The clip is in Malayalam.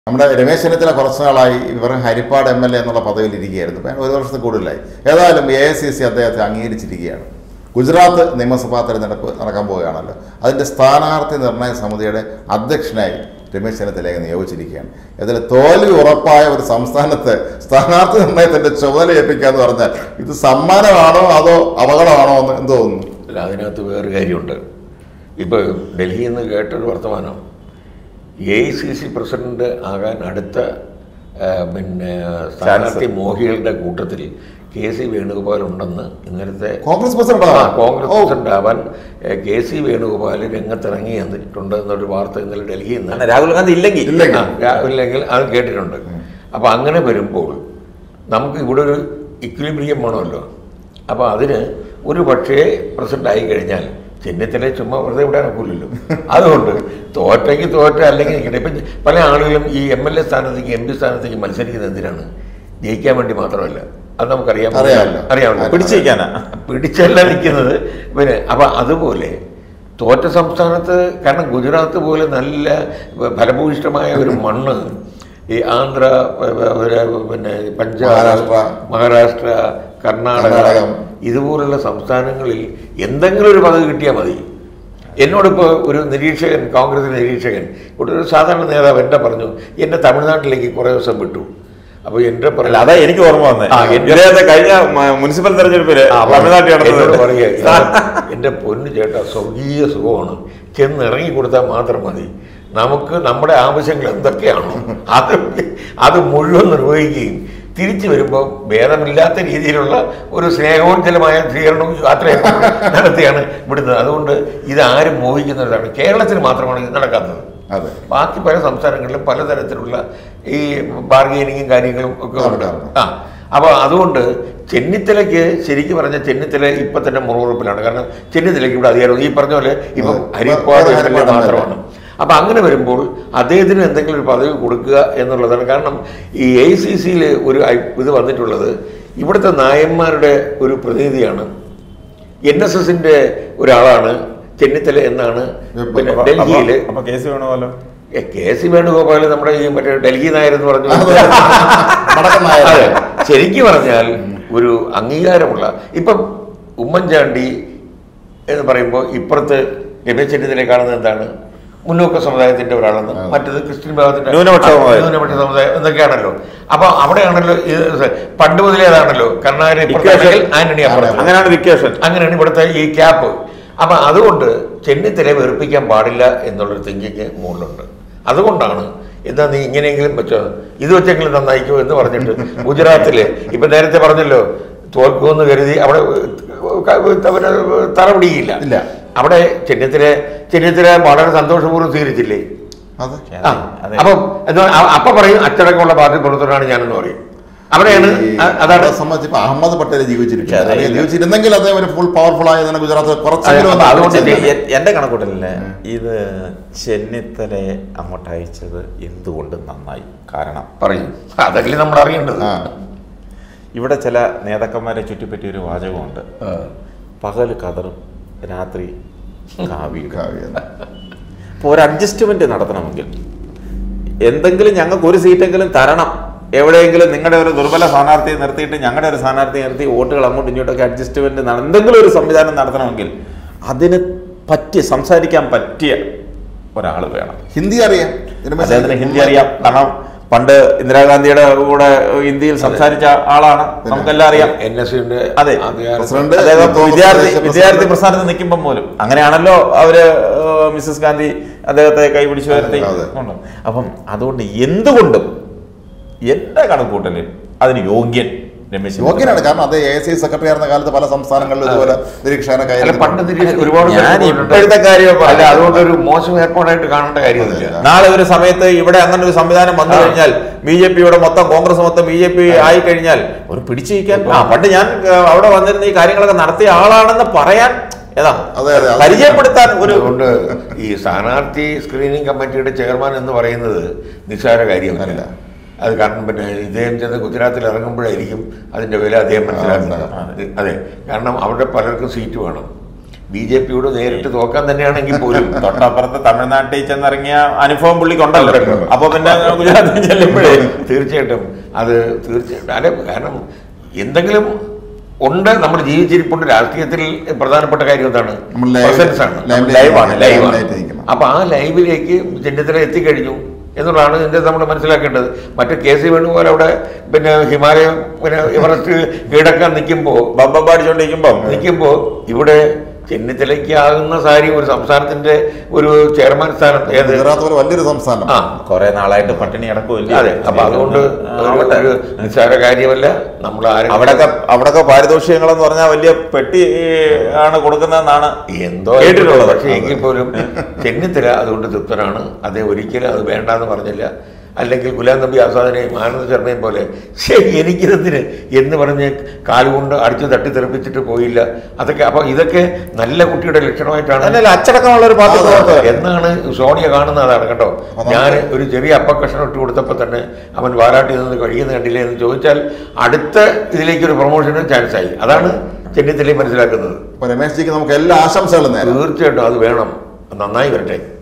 നമ്മുടെ രമേശ് ചെന്നിത്തല കുറച്ച് നാളായി ഇവർ ഹരിപ്പാട് എം എൽ എ എന്നുള്ള പദവിയിൽ ഇരിക്കുകയായിരുന്നു ഇപ്പം ഒരു വർഷത്തിൽ കൂടുതലായി ഏതായാലും എ ഐ സി സി അദ്ദേഹത്തെ അംഗീകരിച്ചിരിക്കുകയാണ് ഗുജറാത്ത് നിയമസഭാ തെരഞ്ഞെടുപ്പ് നടക്കാൻ പോവുകയാണല്ലോ അതിൻ്റെ സ്ഥാനാർത്ഥി നിർണയ സമിതിയുടെ അധ്യക്ഷനായി രമേശ് ചെന്നിത്തലയെ നിയോഗിച്ചിരിക്കുകയാണ് ഇതിൽ തോൽവി ഉറപ്പായ ഒരു സംസ്ഥാനത്ത് സ്ഥാനാർത്ഥി നിർണയത്തിൻ്റെ ചുമതല ഏൽപ്പിക്കുക എന്ന് പറഞ്ഞാൽ ഇത് സമ്മാനമാണോ അതോ അപകടമാണോ എന്ന് എന്ത് തോന്നുന്നു അല്ല അതിനകത്ത് വേറെ കാര്യമുണ്ട് ഇപ്പോൾ ഡൽഹിയിൽ നിന്ന് കേട്ടൊരു വർത്തമാനം A I C C president ആകാൻ അടുത്ത ആ, പിന്നെ സ്ഥാനാർത്ഥി മോഹികളുടെ കൂട്ടത്തിൽ കെ സി വേണുഗോപാൽ ഉണ്ടെന്ന് ഇന്നലത്തെ കോൺഗ്രസ് പ്രസിഡന്റ് ആ, ആവാം. കോൺഗ്രസ് ഓ. പ്രസിഡന്റ് ആവാൻ എ, കെ സി വേണുഗോപാൽ രംഗത്തിറങ്ങി എന്നിട്ടുണ്ട് എന്നൊരു വാർത്ത ഇന്നലെ ഡൽഹിയിൽ നിന്ന് രാഹുൽ ഗാന്ധി ഇല്ലെങ്കിൽ ഇല്ലെങ്കിൽ ആ, രാ- ഇല്ലെങ്കിൽ അത് കേട്ടിട്ടുണ്ട് അപ്പോൾ അങ്ങനെ വരുമ്പോൾ നമുക്ക് ഇവിടെ ഒരു ഇക്വിലിബ്രിയം വേണമല്ലോ അപ്പോൾ അതിന് ഒരു പക്ഷേ പ്രസിഡന്റ് ആയി കഴിഞ്ഞാൽ ചെന്നിത്തല ചുമ്മാ വെറുതെ വിടാൻ ഒക്കില്ലല്ലോ അതുകൊണ്ട് തോറ്റയ്ക്ക് തോറ്റ അല്ലെങ്കിൽ നിൽക്കട്ടെ ഇപ്പം പല ആളുകളും ഈ എം എൽ എ സ്ഥാനത്തേക്ക് എം പി സ്ഥാനത്തേക്ക് മത്സരിക്കുന്നത് എന്തിനാണ് ജയിക്കാൻ വേണ്ടി മാത്രമല്ല അത് നമുക്കറിയാം അറിയാമല്ലോ. അറിയാമല്ലോ പിടിച്ചിരിക്കാനാ പിടിച്ചല്ല നിൽക്കുന്നത് പിന്നെ അപ്പം അതുപോലെ തോറ്റ സംസ്ഥാനത്ത് കാരണം ഗുജറാത്ത് പോലെ നല്ല ഫലഭൂയിഷ്ടമായ ഒരു മണ്ണ് ഈ ആന്ധ്ര പ- പ- ഒരു പിന്നെ പഞ്ചാബ് മഹാരാഷ്ട്ര. മഹാരാഷ്ട്ര കർണാടക കർണാടകം. ഇതുപോലുള്ള സംസ്ഥാനങ്ങളിൽ എന്തെങ്കിലും ഒരു പദവി കിട്ടിയാൽ മതി എന്നോടിപ്പോൾ ഒരു നിരീക്ഷകൻ കോൺഗ്രസ് നിരീക്ഷകൻ ഇവിടെ ഒരു സാധാരണ നേതാവ് എന്നെ പറഞ്ഞു എന്നെ തമിഴ്നാട്ടിലേക്ക് കുറേ ദിവസം വിട്ടു അപ്പോൾ എൻ്റെ അല്ല പറഞ്ഞു അതാ എനിക്ക് ഓർമ്മ വന്നേ ആ, എന്റെ- ഇദ്ദേഹത്തെ കഴിഞ്ഞ മ- മുനിസിപ്പൽ തെരഞ്ഞെടുപ്പില് തമിഴ്നാട്ടിൽ എന്നോട് നടന്നത് പറയുക എൻ്റെ പൊന്നു ചേട്ടാ സ്വർഗീയ സുഖമാണ് ചെന്ന് ഇറങ്ങി കൊടുത്താൽ മാത്രം മതി നമുക്ക് നമ്മുടെ ആവശ്യങ്ങൾ എന്തൊക്കെയാണോ അത് അത് മുഴുവൻ നിർവഹിക്കുകയും തിരിച്ചു വരുമ്പോൾ ഭേദമില്ലാത്ത രീതിയിലുള്ള ഒരു സ്നേഹോജ്ജലമായ സ്വീകരണവും യാത്രയും നടത്തിയാണ് വിടുന്നത് അതുകൊണ്ട് ഇത് ആരും മോഹിക്കുന്നതാണ് കേരളത്തിന് മാത്രമാണ് ഇത് നടക്കാത്തത് അതെ ബാക്കി പല സംസ്ഥാനങ്ങളിലും പലതരത്തിലുള്ള ഈ ബാർഗെയിനിങ്ങും കാര്യങ്ങളും ഒക്കെ ഉണ്ട് നടക്കാറുണ്ട്. ആ അപ്പോൾ അതുകൊണ്ട് ചെന്നിത്തലയ്ക്ക് ശരിക്കും പറഞ്ഞ ചെന്നിത്തല ഇപ്പൊ തന്നെ മുറിവുറപ്പിലാണ് കാരണം ചെന്നിത്തലയ്ക്ക് ഇവിടെ അധികാരം ഈ പറഞ്ഞ പോലെ ഇപ്പം അതെ. ഹരിപ്പാട് വേറെ എം എൽ എ ഹരിപ്പാട് മാത്രമാണ് അപ്പൊ അങ്ങനെ വരുമ്പോൾ അദ്ദേഹത്തിന് എന്തെങ്കിലും ഒരു പദവി കൊടുക്കുക എന്നുള്ളതാണ് കാരണം ഈ എ സി സിയിൽ ഒരു ഐ- ഇത് വന്നിട്ടുള്ളത് ഇവിടുത്തെ നായന്മാരുടെ ഒരു പ്രതിനിധിയാണ് എൻ എസ് എസിന്റെ ഒരാളാണ് ചെന്നിത്തല എന്നാണ് പിന്നെ അപ്പൊ- ഡൽഹിയിൽ അപ്പൊ- അപ്പൊ കേസ് വേണമല്ലോ ഏ, കെ സി വേണുഗോപാൽ നമ്മുടെ ഈ മറ്റേ ഡൽഹി നായരെന്ന് പറഞ്ഞു വടക്കൻ നായർ. അതെ ശരിക്കും പറഞ്ഞാൽ ഒരു അംഗീകാരമുള്ള ഇപ്പം ഉമ്മൻചാണ്ടി എന്ന് പറയുമ്പോൾ ഇപ്പുറത്ത് രമേശ് ചെന്നിത്തലയെ കാണുന്നത് എന്താണ് മുന്നോക്ക സമുദായത്തിന്റെ ഒരാളെന്ന് മറ്റത് ക്രിസ്ത്യൻ വിഭാഗത്തിന്റെ ന്യൂനപക്ഷ സമുദായം. ന്യൂനപക്ഷ സമുദായം എന്നൊക്കെയാണല്ലോ അപ്പൊ അവിടെയാണല്ലോ ഇത് പണ്ട് മുതലേ അതാണല്ലോ കർണാടക ഇപ്പുറത്താണെങ്കിൽ ആന്റണി അപ്പുറത്ത് അങ്ങനെയാണ് വിക്കേഷൻ അങ്ങനെയാണ് ഇവിടുത്തെ ഈ ക്യാപ്പ് അപ്പം അതുകൊണ്ട് ചെന്നിത്തലയെ വെറുപ്പിക്കാൻ പാടില്ല എന്നുള്ളൊരു തിങ്കിങ് മുകളിലുണ്ട് അതുകൊണ്ടാണ് എന്താ നീ ഇങ്ങനെയെങ്കിലും വെച്ചോ ഇത് വെച്ചെങ്കിലും നന്നായിക്കോ എന്ന് പറഞ്ഞിട്ട് ഗുജറാത്തില് ഇപ്പൊ നേരത്തെ പറഞ്ഞല്ലോ തോൽക്കുമെന്ന് കരുതി അവിടെ അവന് തറ പിടിയില്ല ഇല്ല. അവിടെ ചെന്നിത്തല ചെന്നിത്തല വളരെ സന്തോഷപൂർവ്വം സ്വീകരിച്ചില്ലേ അതെ ആ അതെ. അപ്പം എന്താ അപ്പൊ പറയും അച്ചടക്കമുള്ള പാർട്ടി പ്രവർത്തനമാണ് ഞാനെന്ന് പറയും അവിടെയാണ് ഈ അ- അതാണ് അവിടെ സംബന്ധിച്ച് ഇപ്പൊ അഹമ്മദ് പട്ടേൽ ജീവിച്ചിരിക്കുന്നത് അതെ, അല്ലെങ്കിൽ ഇല്ല. ജീവിച്ചിരുന്നെങ്കിൽ അദ്ദേഹം ഒരു ഫുൾ പവർഫുൾ ആയതാണ് ഗുജറാത്ത് കുറച്ചെങ്കിലും അതെ, ഒന്ന് അപ്പൊ അതുകൊണ്ട് പിടിച്ചേനെ. എ- എന്റെ കണക്കൂട്ടലില് ഇത് ചെന്നിത്തലയെ അങ്ങോട്ട് അയച്ചത് എന്തുകൊണ്ട് നന്നായി കാരണം പറയും അതല്ലേ നമ്മൾ അറിയേണ്ടത് ആ ഇവിടെ ചില നേതാക്കന്മാരെ ചുറ്റിപ്പറ്റിയ ഒരു വാചകമുണ്ട് പകല് കതറും രാത്രി കാവ്യം കാവ്യം. അപ്പോൾ ഒരു അഡ്ജസ്റ്റ്മെന്റ് നടത്തണമെങ്കിൽ എന്തെങ്കിലും ഞങ്ങൾക്ക് ഒരു സീറ്റെങ്കിലും തരണം എവിടെയെങ്കിലും നിങ്ങളുടെ ഒരു ദുർബല സ്ഥാനാർത്ഥിയെ നിർത്തിയിട്ട് ഞങ്ങളുടെ ഒരു സ്ഥാനാർത്ഥിയെ നിർത്തി വോട്ടുകൾ അങ്ങോട്ടും ഇങ്ങോട്ടൊക്കെ അഡ്ജസ്റ്റ്മെന്റ് നട- എന്തെങ്കിലും ഒരു സംവിധാനം നടത്തണമെങ്കിൽ അതിന് പറ്റിയ സംസാരിക്കാൻ പറ്റിയ ഒരാൾ വേണം ഹിന്ദി അറിയാം രമേശ് അദ്ദേഹത്തിന് ഹിന്ദി അറിയാം കാരണം പണ്ട് ഇന്ദിരാഗാന്ധിയുടെ കൂടെ ഹിന്ദിയിൽ സംസാരിച്ച ആളാണ് നമുക്കെല്ലാം അറിയാം എൻ എസ് യുന്റെ അതെ. പ്രസിഡന്റ് അദ്ദേഹം തോമസ് വിദ്യാർത്ഥി ഐസക് വിദ്യാർത്ഥി പ്രസിഡന്റ്. പ്രസ്ഥാനത്ത് നിൽക്കുമ്പോൾ പോലും അങ്ങനെയാണല്ലോ അവര് ഏഹ്, മിസ്സസ് ഗാന്ധി അദ്ദേഹത്തെ കൈപിടിച്ചു വരുത്തി അതെ. കൊണ്ട്. അപ്പം അതുകൊണ്ട് എന്തുകൊണ്ടും എന്റെ കണക്കൂട്ടലിൽ അതിന് യോഗ്യൻ രമേശ് യോഗ്യനാണ് കാരണം അത് എ സി സെക്രട്ടറി ആയിരുന്ന കാലത്ത് പല സംസ്ഥാനങ്ങളിലും ഇതുപോലെ നിരീക്ഷകനെ അല്ല കയറി പണ്ട് നിരീക്ഷ- ഒരുപാട് പേര് ഞാൻ പോയിട്ടുണ്ട്. ഇപ്പോഴത്തെ കാര്യം അല്ല പറയാം. അതുകൊണ്ട് ഒരു മോശം ഏർപ്പാടായിട്ട് കാണേണ്ട കാര്യമൊന്നുമില്ല നാളെ ഒരു സമയത്ത് ഇവിടെ അങ്ങനെ ഒരു സംവിധാനം വന്നു ആ. കഴിഞ്ഞാൽ ബി ജെ പിയുടെ മൊത്തം കോൺഗ്രസ് മൊത്തം ബി ജെ പി ആയി കഴിഞ്ഞാൽ ഒരു പിടിച്ചിരിക്കാൻ ആ പണ്ട് ഞാൻ ഏഹ്, അവിടെ വന്നിരുന്ന ഈ കാര്യങ്ങളൊക്കെ നടത്തിയ ആളാണെന്ന് പറയാൻ ഏതാ അതെ, അതെ, അത് പരിചയപ്പെടുത്താൻ ഒരു അതുകൊണ്ട് ഈ സ്ഥാനാർത്ഥി സ്ക്രീനിങ് കമ്മിറ്റിയുടെ ചെയർമാൻ എന്ന് പറയുന്നത് നിസ്സാര കാര്യമല്ല അല്ല. അത് കാരണം പിന്നെ ഇദ്ദേഹം ചെന്ന് ഗുജറാത്തിൽ ഇറങ്ങുമ്പോഴായിരിക്കും അതിന്റെ വില അദ്ദേഹം മനസ്സിലാക്കുന്നത് മനസ്സിലാക്കും. അതെ കാരണം അവിടെ പലർക്കും സീറ്റ് വേണം ബി ജെ പിയോട് നേരിട്ട് തോക്കാൻ തന്നെയാണെങ്കിൽ പോലും തൊട്ടപ്പുറത്ത് തമിഴ്നാട്ടിൽ ചെന്നിറങ്ങിയ അനുഭവം പുള്ളിക്കുണ്ടല്ലോ ഉണ്ടല്ലോ. അപ്പൊ പിന്നെ ഗുജറാത്തിൽ ചെല്ലുമ്പോഴേ തീർച്ചയായിട്ടും അത് തീർച്ചയായിട്ടും അല്ല കാരണം എന്തെങ്കിലും ഉണ്ട് നമ്മൾ ജീവിച്ചിരിപ്പുണ്ട് രാഷ്ട്രീയത്തിൽ പ്രധാനപ്പെട്ട കാര്യം എന്താണ് നമ്മൾ live- Presence ആണ് live ലൈവാണ് live ലൈവാണ് ആയിട്ട് നിൽക്കണം. അപ്പൊ ആ ലൈവിലേക്ക് ചെന്നിത്തല എത്തിക്കഴിഞ്ഞു എന്നുള്ളതാണ് ഇതിന്റെ നമ്മൾ മനസ്സിലാക്കേണ്ടത് മറ്റു കെ സി വേണുപോലെ അവിടെ പിന്നെ ഹിമാലയം പിന്നെ എവറസ്റ്റ് കീഴടക്കാൻ നിൽക്കുമ്പോൾ ബമ്പ പാടിച്ചോണ്ടിരിക്കുമ്പോ നിൽക്കുമ്പോൾ ഇവിടെ ചെന്നിത്തലയ്ക്ക് ആകുന്ന സാരി ഒരു സംസ്ഥാനത്തിന്റെ ഒരു ചെയർമാൻ സ്ഥാനം ഏത് ഗുജറാത്ത് പോലെ വലിയൊരു സംസ്ഥാനം ആ കുറെ നാളായിട്ട് പട്ടിണി കിടക്കുമല്ലേ അതെ അപ്പൊ അതുകൊണ്ട് ഒരു- ഒരു നിസ്സാര കാര്യമല്ല നമ്മൾ ആരും അവിടൊക്കെ അവിടൊക്കെ പാരിതോഷികങ്ങളെന്ന് പറഞ്ഞാൽ വലിയ പെട്ടി ആണ് കൊടുക്കുന്നതെന്നാണ് എന്തോ കേട്ടിട്ടുള്ളത്. പക്ഷേ എങ്കിൽ പോലും ചെന്നിത്തല അതുകൊണ്ട് തൃപ്തനാണ് അദ്ദേഹം ഒരിക്കലും അത് വേണ്ടാന്ന് പറഞ്ഞില്ല അല്ലെങ്കിൽ ഗുലാം നബി ആസാദിനെയും ആനന്ദ ശർമ്മയും പോലെ ശരി എനിക്കിതെന്തിന് എന്ന് പറഞ്ഞ് കാലുകൊണ്ട് അടിച്ചു തട്ടിത്തെറിപ്പിച്ചിട്ട് പോയില്ല അതൊക്കെ അപ്പൊ ഇതൊക്കെ നല്ല കുട്ടിയുടെ ലക്ഷണമായിട്ടാണ് അതല്ല അച്ചടക്കമുള്ള ഒരു പാർട്ടി പ്രവർത്തകൻ എന്നാണ് സോണിയ കാണുന്നത് അതാണ് കേട്ടോ ഞാൻ ഒരു ചെറിയ അപ്പക്കഷ്ണം ഇട്ട് കൊടുത്തപ്പോൾ തന്നെ അവൻ വാലാട്ടി നിന്ന് കഴിയുന്ന കണ്ടില്ലേ എന്ന് ചോദിച്ചാൽ അടുത്ത ഇതിലേക്ക് ഒരു പ്രൊമോഷന് ചാൻസ് ആയി അതാണ് ചെന്നിത്തലയും മനസ്സിലാക്കുന്നത് അപ്പൊ രമേശ് ജിക്ക് നമുക്ക് എല്ലാ ആശംസകളും നേരം തീർച്ചയായിട്ടും അത് വേണം നന്നായി വരട്ടെ